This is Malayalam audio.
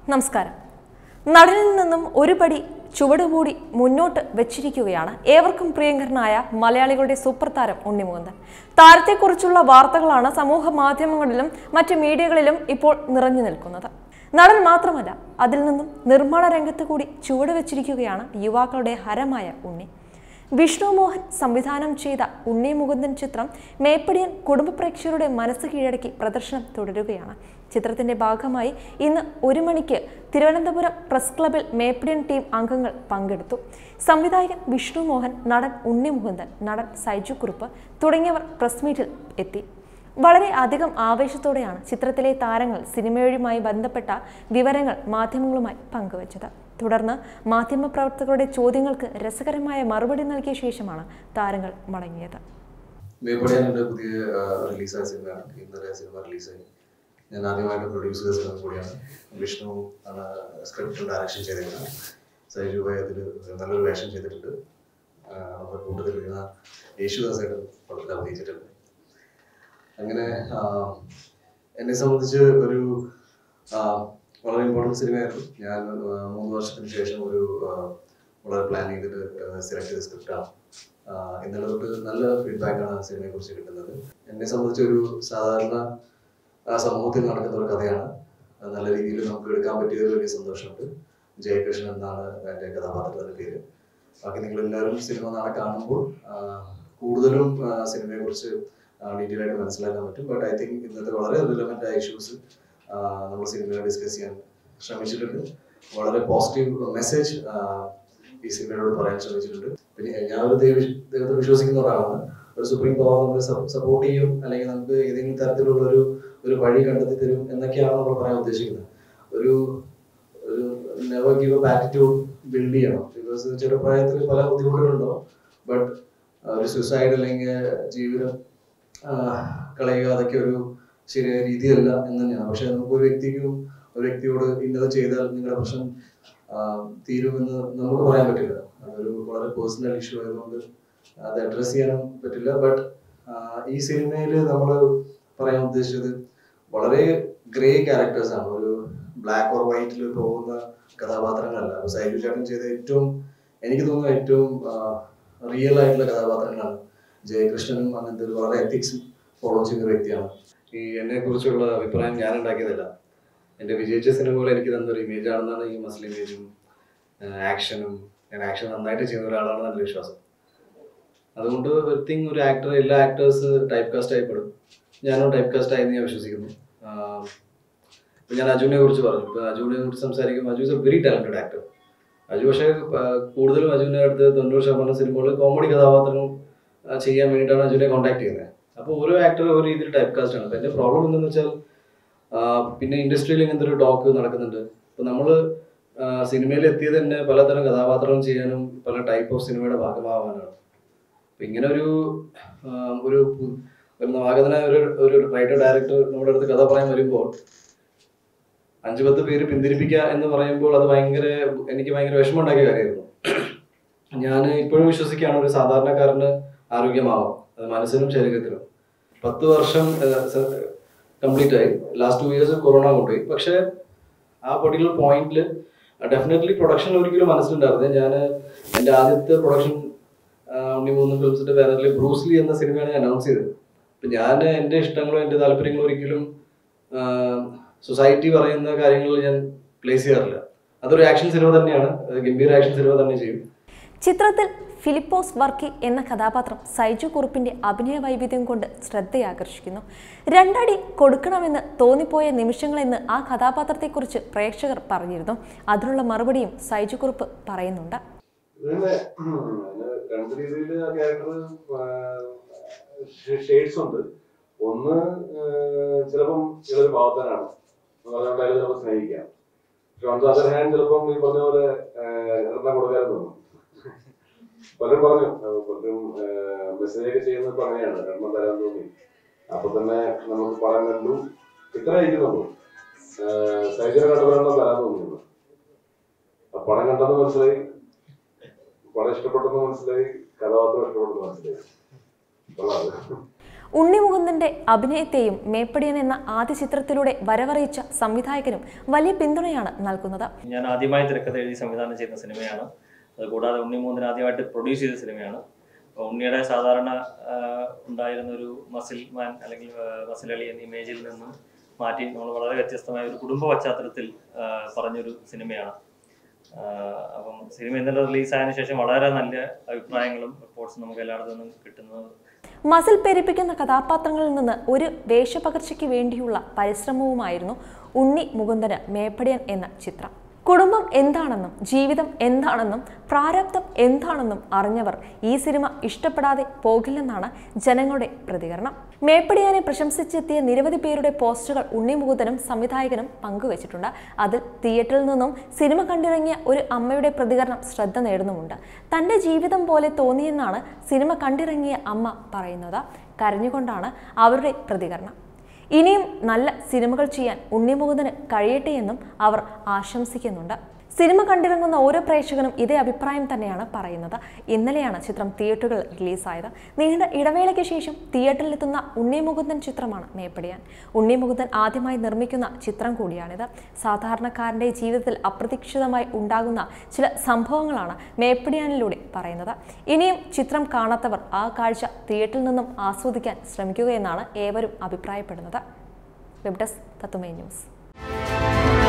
നമസ്കാരം നടനിൽ നിന്നും ഒരു പടി ചുവടുകൂടി മുന്നോട്ട് വെച്ചിരിക്കുകയാണ് ഏവർക്കും പ്രിയങ്കരനായ മലയാളികളുടെ സൂപ്പർ താരം ഉണ്ണിമുകുന്ദൻ താരത്തെക്കുറിച്ചുള്ള വാർത്തകളാണ് സമൂഹ മാധ്യമങ്ങളിലും മറ്റ് മീഡിയകളിലും ഇപ്പോൾ നിറഞ്ഞു നിൽക്കുന്നത് നടൻ മാത്രമല്ല അതിൽ നിന്നും നിർമ്മാണ രംഗത്ത് കൂടി ചുവട് വെച്ചിരിക്കുകയാണ് യുവാക്കളുടെ ഹരമായ ഉണ്ണി വിഷ്ണു മോഹൻ സംവിധാനം ചെയ്ത ഉണ്ണി മുകുന്ദൻ ചിത്രം മേപ്പടിയൻ കുടുംബ പ്രേക്ഷകരുടെ മനസ്സ് കീഴടക്കി പ്രദർശനം തുടരുകയാണ് ചിത്രത്തിന്റെ ഭാഗമായി ഇന്ന് ഒരു മണിക്ക് തിരുവനന്തപുരം പ്രസ് ക്ലബിൽ മേപ്പടിയൻ ടീം അംഗങ്ങൾ പങ്കെടുത്തു സംവിധായകൻ വിഷ്ണു മോഹൻ നടൻ ഉണ്ണി മുകുന്ദൻ നടൻ സൈജു കുറുപ്പ് തുടങ്ങിയവർ പ്രസ് മീറ്റിൽ എത്തി വളരെ അധികം ആവേശത്തോടെയാണ് ചിത്രത്തിലെ താരങ്ങൾ സിനിമയുമായി ബന്ധപ്പെട്ട വിവരങ്ങൾ മാധ്യമങ്ങളുമായി പങ്കുവച്ചത് തുടർന്ന് മാധ്യമപ്രവർത്തകരുടെ ചോദ്യങ്ങൾക്ക് രസകരമായ മറുപടി നൽകിയ ശേഷമാണ് താരങ്ങൾ മടങ്ങിയത് മേപ്പടിയാൻ എൻ്റെ പുതിയ റിലീസായ സിനിമയാണ് ഇന്നലെ സിനിമ റിലീസായി ഞാൻ ആദ്യമായിട്ട് പ്രൊഡ്യൂസ് ചെയ്ത സിനിമ കൂടിയാണ് വിഷ്ണു ആണ് സ്ക്രിപ്റ്റ് ഡയറക്ഷൻ ചെയ്തിരിക്കുന്നത് സൈജു ഭായ് അതിൽ നല്ലൊരു വേഷം ചെയ്തിട്ടുണ്ട് ആ, നമ്മുടെ കൂട്ടത്തിൽ വരുന്ന യേശുദാസായിട്ട് പടത്തിൽ അഭിനയിച്ചിട്ടുണ്ട് അങ്ങനെ ആ, എന്നെ സംബന്ധിച്ച് ഒരു ആ, വളരെ ഇമ്പോർട്ടൻറ്റ് സിനിമയായിരുന്നു ഞാൻ ആ, മൂന്ന് വർഷത്തിന് ശേഷം ഒരു ആ, വളരെ പ്ലാൻ ചെയ്തിട്ട് സെലക്ട് ചെയ്ത സ്ക്രിപ്റ്റാണ് ഇന്നലെ തൊട്ട് നല്ല ഫീഡ്ബാക്കാണ് സിനിമയെ കുറിച്ച് കിട്ടുന്നത് എന്നെ സംബന്ധിച്ച് ഒരു സാധാരണ ആ, സമൂഹത്തിൽ നടക്കുന്ന ഒരു കഥയാണ് അത് നല്ല രീതിയിൽ നമുക്ക് എടുക്കാൻ പറ്റിയതിൽ വലിയ സന്തോഷമുണ്ട് ജയകൃഷ്ണൻ എന്നാണ് എൻ്റെ കഥാപാത്രത്തിൻ്റെ പേര് ബാക്കി നിങ്ങൾ എല്ലാവരും സിനിമ നാളെ കാണുമ്പോൾ ആ, കൂടുതലും സിനിമയെ കുറിച്ച് ഡീറ്റെയിൽ ആയിട്ട് മനസ്സിലാക്കാൻ പറ്റും ബട്ട് ഐ തിങ്ക് ഇന്നത്തെ വളരെ റിലവൻ്റ് ആയ ഇഷ്യൂസ് നമ്മൾ സിനിമയിൽ ഡിസ്കസ് ചെയ്യാൻ ശ്രമിച്ചിട്ടുണ്ട് വളരെ പോസിറ്റീവ് മെസ്സേജ് ഈ സിനിമയോട് പറയാൻ ശ്രമിച്ചിട്ടുണ്ട് പിന്നെ ഞാൻ ഒരു ദൈവ ദൈവത്തെ വിശ്വസിക്കുന്ന ഒരാളാണ് ഒരു സുപ്രീം പവർ നമ്മൾ സപ്പോർട്ട് ചെയ്യും അല്ലെങ്കിൽ നമുക്ക് ഏതെങ്കിലും തരത്തിലുള്ള ഒരു ഒരു വഴി കണ്ടെത്തി തരും എന്നൊക്കെയാണ് നമ്മൾ പറയാൻ ഉദ്ദേശിക്കുന്നത് ഒരു ഒരു never give up attitude build ചെയ്യണം ബിക്കോസ് ചെറുപ്രായത്തിൽ പല ബുദ്ധിമുട്ടുകളുണ്ടാവും ബട്ട് ഒരു സുസൈഡ് അല്ലെങ്കിൽ ജീവിതം ആ, കളയുക അതൊക്കെ ഒരു ശരിയായ രീതിയല്ല എന്ന് തന്നെയാണ് പക്ഷെ നമുക്ക് ഒരു വ്യക്തിക്കും ഒരു വ്യക്തിയോട് ഇന്നത് ചെയ്താൽ നിങ്ങളുടെ പ്രശ്നം ആ, തീരുമെന്ന് നമുക്ക് പറയാൻ പറ്റില്ല അതൊരു വളരെ പേഴ്സണൽ ഇഷ്യൂ ആയതുകൊണ്ട് അത് അഡ്രസ് ചെയ്യാനും പറ്റില്ല ബട്ട് ഈ സിനിമയിൽ നമ്മൾ പറയാൻ ഉദ്ദേശിച്ചത് വളരെ ഗ്രേ ക്യാരക്ടേഴ്സ് ആണ് ഒരു ബ്ലാക്ക് ഓർ വൈറ്റിൽ പോകുന്ന കഥാപാത്രങ്ങളല്ല അപ്പൊ സൈജു ചേട്ടൻ ചെയ്ത ഏറ്റവും എനിക്ക് തോന്നുന്ന ഏറ്റവും റിയൽ ആയിട്ടുള്ള കഥാപാത്രങ്ങളാണ് ജയകൃഷ്ണനും അങ്ങനത്തെ ഒരു വളരെ എത്തിക്സ് ഫോളോ ചെയ്യുന്ന വ്യക്തിയാണ് ഈ എന്നെ കുറിച്ചുള്ള അഭിപ്രായം ഞാൻ ഉണ്ടാക്കിയതല്ല എൻ്റെ വിജയിച്ച സിനിമകൾ എനിക്ക് തന്നൊരു ഇമേജ് ആണെന്നാണ് ഈ മസിൽ ഇമേജും ആക്ഷനും ഞാൻ ആക്ഷൻ നന്നായിട്ട് ചെയ്യുന്ന ഒരാളാണെന്ന് എൻ്റെ വിശ്വാസം അതുകൊണ്ട് തിങ് ഒരു ആക്ടർ എല്ലാ ആക്ടേഴ്സ് ടൈപ്പ് കാസ്റ്റ് ആയിപ്പെടും ഞാനും ടൈപ്പ് കാസ്റ്റ് ആയെന്ന് ഞാൻ വിശ്വസിക്കുന്നു ആഹ് ഇപ്പൊ ഞാൻ അജുവിനെ കുറിച്ച് പറഞ്ഞു ഇപ്പൊ അജുവിനെ കുറിച്ച് സംസാരിക്കുമ്പോൾ Aju is a very talented actor Aju പക്ഷേ ആഹ് കൂടുതലും അജുവിൻ്റെ അടുത്ത് തൊണ്ണൂറ് ശതമാനം സിനിമകൾ കോമഡി കഥാപാത്രങ്ങൾ ആഹ് ചെയ്യാൻ വേണ്ടിയിട്ടാണ് അജുവിനെ കോൺടാക്ട് ചെയ്യുന്നത് അപ്പോൾ ഓരോ ആക്ടർ ഒരു രീതിയിൽ ടൈപ്പ് കാസ്റ്റ് ആണ് അപ്പോൾ എൻ്റെ പ്രോബ്ലം എന്തെന്ന് വെച്ചാൽ ആഹ് പിന്നെ ഇൻഡസ്ട്രിയിൽ ഇങ്ങനത്തെ ഒരു ടോക്ക് നടക്കുന്നുണ്ട് ഇപ്പൊ നമ്മൾ സിനിമയിൽ എത്തിയത് തന്നെ പലതരം കഥാപാത്രങ്ങൾ ചെയ്യാനും പല ടൈപ്പ് ഓഫ് സിനിമയുടെ ഭാഗമാവാനാണ് അപ്പൊ ഇങ്ങനെ ഒരു ആഹ് ഒരു പു- ഒരു നവാഗതനായ ഒരു ഒരു റൈറ്റർ ഡയറക്ടർ നമ്മുടെ അടുത്ത് കഥ പറയാൻ വരുമ്പോൾ അഞ്ചു പത്ത് പേര് പിന്തിരിപ്പിക്കുക എന്ന് പറയുമ്പോൾ അത് ഭയങ്കര എനിക്ക് ഭയങ്കര വിഷമം ഉണ്ടാക്കിയ കാര്യമായിരുന്നു ഞാൻ ഇപ്പോഴും വിശ്വസിക്കുകയാണ് ഒരു സാധാരണക്കാരന് ആരോഗ്യമാവാം അത് മനസ്സിനും ശരീരത്തിനും പത്ത് വർഷം കംപ്ലീറ്റ് ആയി ലാസ്റ്റ് ടു ഇയേഴ്സ് കൊറോണ കൊണ്ടുപോയി പക്ഷേ ആ പർട്ടിക്കുലർ പോയിന്റിൽ ഡെഫിനറ്റ്ലി പ്രൊഡക്ഷൻ ഒരിക്കലും മനസ്സിലുണ്ടായിരുന്നത് ഞാൻ എൻ്റെ ആദ്യത്തെ പ്രൊഡക്ഷൻ ഉണ്ണി മൂന്ന് ഫിലിംസിന്റെ ബാനറിൽ ബ്രൂസ്ലി എന്ന സിനിമയാണ് ഞാൻ അനൗൺസ് ചെയ്തത് അപ്പം ഞാൻ എൻ്റെ ഇഷ്ടങ്ങളോ എൻ്റെ താല്പര്യങ്ങളോ ഒരിക്കലും സൊസൈറ്റി പറയുന്ന കാര്യങ്ങളിൽ ഞാൻ പ്ലേസ് ചെയ്യാറില്ല അതൊരു ആക്ഷൻ സിനിമ തന്നെയാണ് അത് ഗംഭീര ആക്ഷൻ സിനിമ തന്നെ ചെയ്യും ചിത്രത്തിൽ ഫിലിപ്പോസ് വർക്കി എന്ന കഥാപാത്രം സൈജു കുറുപ്പിന്റെ അഭിനയ വൈവിധ്യം കൊണ്ട് ശ്രദ്ധയാകർഷിക്കുന്നു രണ്ടടി കൊടുക്കണമെന്ന് തോന്നിപ്പോയ നിമിഷങ്ങളെന്ന് ആ കഥാപാത്രത്തെക്കുറിച്ച് പ്രേക്ഷകർ പറഞ്ഞിരുന്നു അതിനുള്ള മറുപടിയും സൈജു കുറുപ്പ് പറയുന്നുണ്ട് ഇതിന്റെ രണ്ട് രീതിയിൽ ക്യാരക്ടർ ഷെയ്ഡ്സ് ഉണ്ട് ഒന്ന് ആഹ് ചിലപ്പം ഇളൊരു പാവത്തനാണ് അതുകൊണ്ട് അയാൾ ചിലപ്പോൾ സ്നേഹിക്കാം പക്ഷെ ഓൺ ദ അതർ ഹാൻഡ് ചിലപ്പം ഈ പറഞ്ഞ പോലെ ആഹ് എണ്ണം കൊടുക്കാനും തോന്നും പലരും പറഞ്ഞു ആഹ് പലരും മെസ്സേജ് ഒക്കെ ചെയ്യുന്നത് ഇപ്പൊ അങ്ങനെയാണ് എണ്ണം തരാൻ തോന്നി അപ്പൊ തന്നെ നമുക്ക് പടം കണ്ടു ഇത്ര ഇരിക്കുന്നുള്ളൂ സൈജന കണ്ടവരെണ്ണം തരാൻ തോന്നിയിരുന്നു ആ പടം കണ്ടെന്ന് മനസ്സിലായി പടം ഇഷ്ടപ്പെട്ടെന്ന് മനസ്സിലായി കഥാപാത്രം ഇഷ്ടപ്പെട്ടെന്ന് മനസ്സിലായി കൊള്ളാം അത്. ഉണ്ണിമുകുന്ദന്റെ അഭിനയത്തെയും മേപ്പടിയൻ എന്ന ആദ്യ ചിത്രത്തിലൂടെ വരവറിയിച്ച സംവിധായകനും വലിയ പിന്തുണയാണ് നൽകുന്നത് ഞാൻ ആദ്യമായി തിരക്കഥ എഴുതി സംവിധാനം ചെയ്യുന്ന സിനിമയാണ് അതുകൂടാതെ ഉണ്ണി മൂന്നിന് ആദ്യമായിട്ട് പ്രൊഡ്യൂസ് ചെയ്ത സിനിമയാണ് അപ്പോൾ ഉണ്ണിയുടെ സാധാരണ ആ, ഉണ്ടായിരുന്ന ഒരു മസിൽ മാൻ അല്ലെങ്കിൽ ആ, മസിലളി എന്ന ഇമേജിൽ നിന്നും മാറ്റി നമ്മൾ വളരെ വ്യത്യസ്തമായ ഒരു കുടുംബ പശ്ചാത്തലത്തിൽ ആ, പറഞ്ഞൊരു സിനിമയാണ് ആ, അപ്പം സിനിമ ഇന്നലെ റിലീസായതിനു ശേഷം വളരെ നല്ല അഭിപ്രായങ്ങളും റിപ്പോർട്ട്സും നമുക്ക് എല്ലായിടത്തു നിന്നും കിട്ടുന്നത് മസിൽ പെരുപ്പിക്കുന്ന കഥാപാത്രങ്ങളിൽ നിന്ന് ഒരു വേഷപകർച്ചയ്ക്ക് വേണ്ടിയുള്ള പരിശ്രമവുമായിരുന്നു ഉണ്ണി മുകുന്ദന് മേപ്പടിയൻ എന്ന ചിത്രം കുടുംബം എന്താണെന്നും ജീവിതം എന്താണെന്നും പ്രാരബ്ധം എന്താണെന്നും അറിഞ്ഞവർ ഈ സിനിമ ഇഷ്ടപ്പെടാതെ പോകില്ലെന്നാണ് ജനങ്ങളുടെ പ്രതികരണം മേപ്പടിയാനെ പ്രശംസിച്ചെത്തിയ നിരവധി പേരുടെ പോസ്റ്റുകൾ ഉണ്ണി മുകുന്ദനും സംവിധായകനും പങ്കുവച്ചിട്ടുണ്ട് അതിൽ തിയേറ്ററിൽ നിന്നും സിനിമ കണ്ടിറങ്ങിയ ഒരു അമ്മയുടെ പ്രതികരണം ശ്രദ്ധ നേടുന്നുമുണ്ട് തൻ്റെ ജീവിതം പോലെ തോന്നിയെന്നാണ് സിനിമ കണ്ടിറങ്ങിയ അമ്മ പറയുന്നത് കരഞ്ഞുകൊണ്ടാണ് അവരുടെ പ്രതികരണം ഇനിയും നല്ല സിനിമകൾ ചെയ്യാൻ ഉണ്ണിമുകുന്ദന് കഴിയട്ടെ എന്നും അവർ ആശംസിക്കുന്നുണ്ട് സിനിമ കണ്ടിറങ്ങുന്ന ഓരോ പ്രേക്ഷകനും ഇതേ അഭിപ്രായം തന്നെയാണ് പറയുന്നത് ഇന്നലെയാണ് ചിത്രം തിയേറ്ററുകളിൽ റിലീസായത് നീണ്ട ഇടവേളയ്ക്ക് ശേഷം തിയേറ്ററിലെത്തുന്ന ഉണ്ണിമുകുന്ദൻ ചിത്രമാണ് മേപ്പടിയാൻ ഉണ്ണിമുകുന്ദൻ ആദ്യമായി നിർമ്മിക്കുന്ന ചിത്രം കൂടിയാണിത് സാധാരണക്കാരൻ്റെ ജീവിതത്തിൽ അപ്രതീക്ഷിതമായി ഉണ്ടാകുന്ന ചില സംഭവങ്ങളാണ് മേപ്പടിയാനിലൂടെ പറയുന്നത് ഇനിയും ചിത്രം കാണാത്തവർ ആ കാഴ്ച തിയേറ്ററിൽ നിന്നും ആസ്വദിക്കാൻ ശ്രമിക്കുകയെന്നാണ് ഏവരും അഭിപ്രായപ്പെടുന്നത് വെബ് ഡെസ്ക് തത്തുമേ ന്യൂസ്